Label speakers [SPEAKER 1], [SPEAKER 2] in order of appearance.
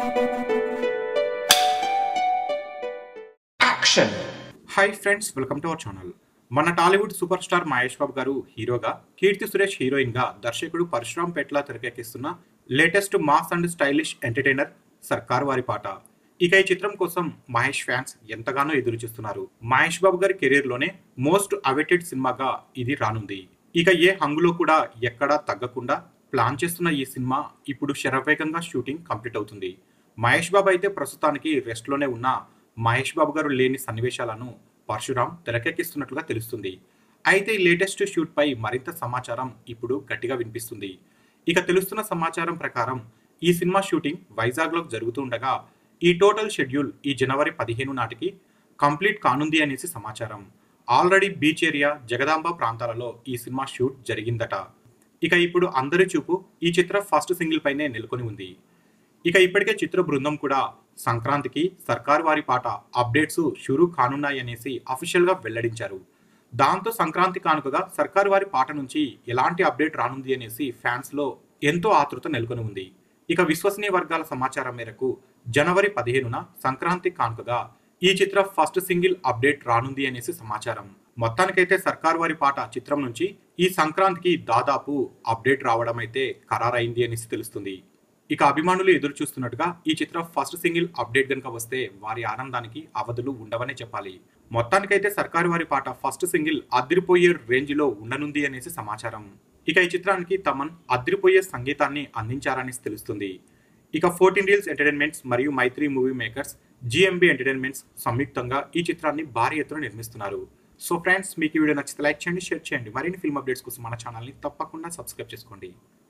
[SPEAKER 1] action hi friends welcome to our channel మన Tollywood super star Mahesh Babu garu హీరోగా Keerthy Suresh heroine గా దర్శకుడు పరశురామ్ పెట్ల తెరకెక్కిస్తున్న latest mass and stylish entertainer Sarkar Vaari పాట ఇక ఈ చిత్రం కోసం మహేష్ ఫ్యాన్స్ ఎంతగానో ఎదురు చూస్తున్నారు మహేష్ బాబు గారి కెరీర్ లోనే మోస్ట్ అవైటెడ్ సినిమాగా ఇది రానుంది ఇక ఏ హంగులో కూడా ఎక్కడా తగ్గకుండా ప్లాన్ చేస్తున్న ఈ సినిమా ఇప్పుడు శరవేగంగా షూటింగ్ కంప్లీట్ అవుతుంది మహేష్ బాబు అయితే ప్రస్తుతానికి రెస్ట్ లోనే ఉన్న మహేష్ బాబు గారు లేని సన్నివేశాలను పరశురామ్ తెరకెక్కిస్తున్నట్లుగా తెలుస్తుంది అయితే ఈ లేటెస్ట్ షూట్ పై మరింత సమాచారం ఇప్పుడు గట్టిగా వినిపిస్తుంది ఇక తెలుస్తున్న సమాచారం ప్రకారం ఈ సినిమా షూటింగ్ వైజాగ్లో జరుగుతూ ఉండగా ఈ టోటల్ షెడ్యూల్ ఈ జనవరి పదిహేను నాటికి కంప్లీట్ కానుంది అనేసి సమాచారం ఆల్రెడీ బీచ్ ఏరియా జగదాంబ ప్రాంతాలలో ఈ సినిమా షూట్ జరిగిందట ఇక ఇప్పుడు అందరి చూపు ఈ చిత్ర ఫస్ట్ సింగిల్ పైనే నెలకొని ఉంది ఇక ఇప్పటికే చిత్ర బృందం కూడా సంక్రాంతికి సర్కార్ వారి పాట అప్డేట్స్ షురూ కానున్నాయనేసి అఫీషియల్ గా వెల్లడించారు దాంతో సంక్రాంతి కానుకగా సర్కార్ వారి పాట నుంచి ఎలాంటి అప్డేట్ రానుంది అనేసి ఫ్యాన్స్ లో ఎంతో ఆతృత నెలకొని ఉంది ఇక విశ్వసనీయ వర్గాల సమాచారం మేరకు జనవరి పదిహేనున సంక్రాంతి కానుకగా ఈ చిత్ర ఫస్ట్ సింగిల్ అప్డేట్ రానుంది అనేసి సమాచారం మొత్తానికైతే సర్కార్ వారి పాట చిత్రం నుంచి ఈ సంక్రాంతికి దాదాపు అప్డేట్ రావడం అయితే ఖరారైంది అనేసి తెలుస్తుంది ఇక అభిమానులు ఎదురు చూస్తున్నట్టుగా ఈ చిత్ర ఫస్ట్ సింగిల్ అప్డేట్ కనుక వస్తే వారి ఆనందానికి అవధులు ఉండవనే చెప్పాలి మొత్తానికైతే సర్కారు వారి పాట ఫస్ట్ సింగిల్ అదిరిపోయే రేంజ్ లో ఉండనుంది అనేసి సమాచారం ఇక ఈ చిత్రానికి తమన్ అదిరిపోయే సంగీతాన్ని అందించారని తెలుస్తుంది ఇక ఫోర్టీన్ రీల్స్ ఎంటర్టైన్మెంట్స్ మరియు Mythri movie makers GMB entertainments సంయుక్తంగా ఈ చిత్రాన్ని భారీ ఎత్తున నిర్మిస్తున్నారు సో ఫ్రెండ్స్ మీకు ఈ వీడియో నచ్చితే లైక్ చేయండి షేర్ చేయండి మరిన్ని ఫిల్మ్ అప్డేట్స్ కోసం మన ఛానల్ని తప్పకుండా సబ్స్క్రైబ్ చేసుకోండి